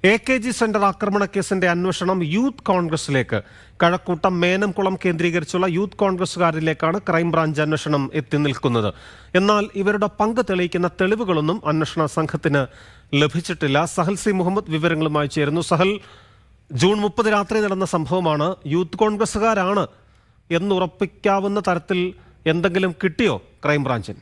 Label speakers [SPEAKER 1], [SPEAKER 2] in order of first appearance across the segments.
[SPEAKER 1] A K G centre ആക്രമണ കേസിന്റെ അന്വേഷണം യൂത്ത് കോൺഗ്രസിലേക്ക് കഴക്കൂട്ടം മേനംകുളം കേന്ദ്രീകരിച്ചുള്ള യൂത്ത് കോൺഗ്രസുകാരിലേക്കാണ് ക്രൈംബ്രാഞ്ച് അന്വേഷണം എത്തി നിൽക്കുന്നത് എന്നാൽ ഇവരുടെ പങ്ക് തെളിയിക്കുന്ന തെളിവുകളൊന്നും അന്വേഷണ സംഘത്തിന് ലഭിച്ചിട്ടില്ല സഹൽ സി മുഹമ്മദ് വിവരങ്ങളുമായി ചേരുന്നു സഹൽ ജൂൺ മുപ്പത് രാത്രി നടന്ന സംഭവമാണ് യൂത്ത് കോൺഗ്രസുകാരാണ് എന്നുറപ്പിക്കാവുന്ന തരത്തിൽ എന്തെങ്കിലും കിട്ടിയോ ക്രൈംബ്രാഞ്ചിന്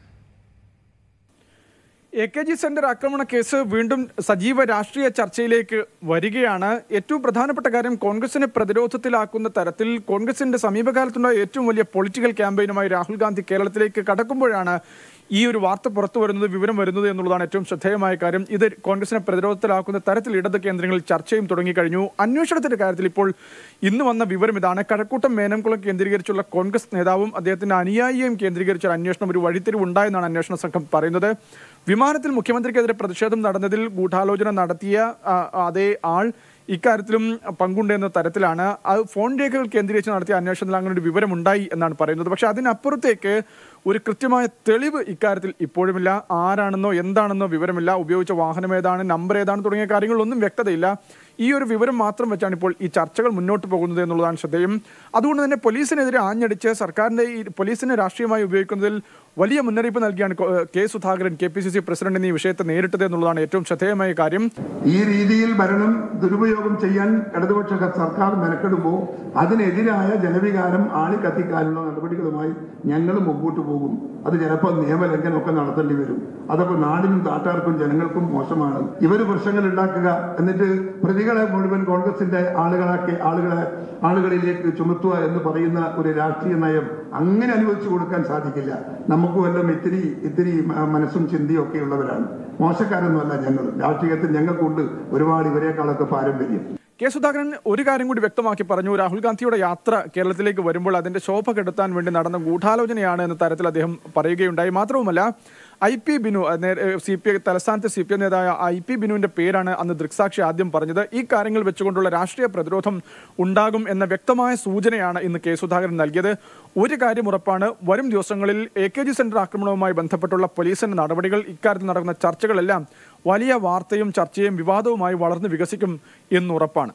[SPEAKER 2] എ കെ ജി സെന്റർ ആക്രമണ കേസ് വീണ്ടും സജീവ രാഷ്ട്രീയ ചർച്ചയിലേക്ക് വരികയാണ് ഏറ്റവും പ്രധാനപ്പെട്ട കാര്യം കോൺഗ്രസിനെ പ്രതിരോധത്തിലാക്കുന്ന തരത്തിൽ കോൺഗ്രസിന്റെ സമീപകാലത്തുണ്ടായ ഏറ്റവും വലിയ പൊളിറ്റിക്കൽ ക്യാമ്പയിനുമായി രാഹുൽ ഗാന്ധി കേരളത്തിലേക്ക് കടക്കുമ്പോഴാണ് ഈ ഒരു വാർത്ത പുറത്തു വരുന്നത് വിവരം വരുന്നത് എന്നുള്ളതാണ് ഏറ്റവും ശ്രദ്ധേയമായ കാര്യം ഇത് കോൺഗ്രസിനെ പ്രതിരോധത്തിലാക്കുന്ന തരത്തിൽ ഇടത് കേന്ദ്രങ്ങളിൽ ചർച്ചയും തുടങ്ങിക്കഴിഞ്ഞു അന്വേഷണത്തിന്റെ കാര്യത്തിൽ ഇപ്പോൾ ഇന്ന് വന്ന വിവരം ഇതാണ് കഴക്കൂട്ടം മേനംകുളം കേന്ദ്രീകരിച്ചുള്ള കോൺഗ്രസ് നേതാവും അദ്ദേഹത്തിന്റെ അനുയായിയെയും കേന്ദ്രീകരിച്ച ഒരു അന്വേഷണം ഒരു വഴിത്തിരിവുണ്ടായെന്നാണ് അന്വേഷണ സംഘം പറയുന്നത് വിമാനത്തിൽ മുഖ്യമന്ത്രിക്കെതിരെ പ്രതിഷേധം നടന്നതിൽ ഗൂഢാലോചന നടത്തിയ ആ, അതേ ആൾ ഇക്കാര്യത്തിലും പങ്കുണ്ടെന്ന തരത്തിലാണ് അത് ഫോൺ രേഖകൾ കേന്ദ്രീകരിച്ച് നടത്തിയ അന്വേഷണത്തിൽ അങ്ങനെ ഒരു വിവരമുണ്ടായി എന്നാണ് പറയുന്നത് പക്ഷെ അതിനപ്പുറത്തേക്ക് ഒരു കൃത്യമായ തെളിവ് ഇക്കാര്യത്തിൽ ഇപ്പോഴുമില്ല ആരാണെന്നോ എന്താണെന്നോ വിവരമില്ല ഉപയോഗിച്ച വാഹനം ഏതാണ് നമ്പർ ഏതാണ് തുടങ്ങിയ കാര്യങ്ങളൊന്നും വ്യക്തതയില്ല ഈ ഒരു വിവരം മാത്രം വെച്ചാണ് ഇപ്പോൾ ഈ ചർച്ചകൾ മുന്നോട്ട് പോകുന്നത് എന്നുള്ളതാണ് ശ്രദ്ധേയം അതുകൊണ്ട് തന്നെ പോലീസിനെതിരെ ആഞ്ഞടിച്ച് സർക്കാരിന്റെ ഈ പോലീസിനെ രാഷ്ട്രീയമായി ഉപയോഗിക്കുന്നതിൽ വലിയ മുന്നറിയിപ്പ് നൽകിയാണ് കൊ- K Sudhakaran K P C C president എന്നീ വിഷയത്തെ നേരിട്ടത് എന്നുള്ളതാണ് ഏറ്റവും ശ്രദ്ധേയമായ കാര്യം
[SPEAKER 3] ഈ രീതിയിൽ ഭരണം ദുരുപയോഗം ചെയ്യാൻ ഇടതുപക്ഷ സർക്കാർ മെനക്കെടുമ്പോൾ അതിനെതിരായ ജനവികാരം ആളിക്കത്തിക്കാനുള്ള നടപടികളുമായി ഞങ്ങൾ മുമ്പോട്ട് പോകും അത് ചിലപ്പോൾ നിയമലംഘനമൊക്കെ നടത്തേണ്ടി വരും അതൊക്കെ നാടിനും നാട്ടാർക്കും ജനങ്ങൾക്കും മോശമാണ് ഇവർ പ്രശ്നങ്ങൾ ഉണ്ടാക്കുക എന്നിട്ട് പ്രതികളെ മുഴുവൻ കോൺഗ്രസിന്റെ ആളുകളാക്കി ആളുകളെ ആളുകളിലേക്ക് ചുമത്തുക എന്ന് പറയുന്ന ഒരു രാഷ്ട്രീയ നയം അങ്ങനെ അനുവദിച്ചു കൊടുക്കാൻ സാധിക്കില്ല നമുക്ക് വല്ലതും ഇത്തിരി ഇത്തിരി മ- മനസ്സും ചിന്തയും ഒക്കെ ഉള്ളവരാണ് മോശക്കാരൊന്നുമല്ല ഞങ്ങൾ രാഷ്ട്രീയത്തിൽ ഞങ്ങൾക്കുണ്ട് ഒരുപാട് ഇവരെക്കാളൊക്കെ പാരമ്പര്യം
[SPEAKER 2] കെ സുധാകരൻ ഒരു കാര്യം കൂടി വ്യക്തമാക്കി പറഞ്ഞു രാഹുൽ ഗാന്ധിയുടെ യാത്ര കേരളത്തിലേക്ക് വരുമ്പോൾ അതിന്റെ ശോഭ കെടുത്താൻ വേണ്ടി നടന്ന ഗൂഢാലോചനയാണ് എന്ന തരത്തിൽ അദ്ദേഹം പറയുകയുണ്ടായി മാത്രവുമല്ല I P Binu C P I തലസ്ഥാനത്തെ സി പി ഐ നേതായ ഐ പി ബിനുവിന്റെ പേരാണ് അന്ന് ദൃക്സാക്ഷി ആദ്യം പറഞ്ഞത് ഈ കാര്യങ്ങൾ വെച്ചുകൊണ്ടുള്ള രാഷ്ട്രീയ പ്രതിരോധം ഉണ്ടാകും എന്ന വ്യക്തമായ സൂചനയാണ് ഇന്ന് കെ സുധാകരൻ നൽകിയത് ഒരു കാര്യം ഉറപ്പാണ് വരും ദിവസങ്ങളിൽ എ കെ ജി സെന്റർ ആക്രമണവുമായി ബന്ധപ്പെട്ടുള്ള പോലീസിന്റെ നടപടികൾ ഇക്കാര്യത്തിൽ നടക്കുന്ന ചർച്ചകളെല്ലാം വലിയ വാർത്തയും ചർച്ചയും വിവാദവുമായി വളർന്ന് വികസിക്കും എന്നുറപ്പാണ്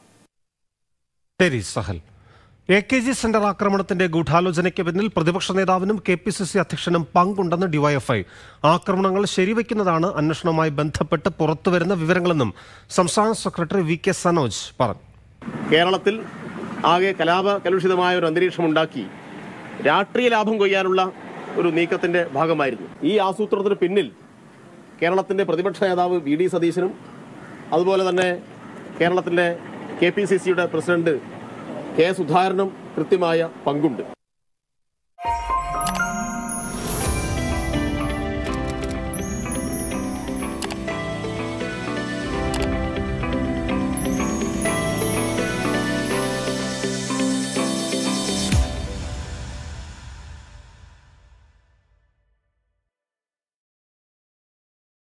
[SPEAKER 1] ശരി Sahal A K G centre ആക്രമണത്തിന്റെ ഗൂഢാലോചനയ്ക്ക് പിന്നിൽ പ്രതിപക്ഷ നേതാവിനും കെ പി സി സി അധ്യക്ഷനും പങ്കുണ്ടെന്ന് ഡിവൈഎഫ്ഐ ആക്രമണങ്ങൾ ശരിവയ്ക്കുന്നതാണ് അന്വേഷണവുമായി ബന്ധപ്പെട്ട് പുറത്തുവരുന്ന വിവരങ്ങളെന്നും സംസ്ഥാന സെക്രട്ടറി വി കെ സനോജ് പറഞ്ഞു
[SPEAKER 4] കേരളത്തിൽ ആകെ കലാപ കലുഷിതമായ ഒരു അന്തരീക്ഷം ഉണ്ടാക്കി രാഷ്ട്രീയ ലാഭം കൊയ്യാനുള്ള ഒരു നീക്കത്തിന്റെ ഭാഗമായിരുന്നു ഈ ആസൂത്രണത്തിന് പിന്നിൽ കേരളത്തിന്റെ പ്രതിപക്ഷ നേതാവ് വി ഡി സതീശനും അതുപോലെ തന്നെ കേരളത്തിന്റെ കെ പി സി സിയുടെ പ്രസിഡന്റ് കെ സുധാകരനും കൃത്യമായ പങ്കുണ്ട്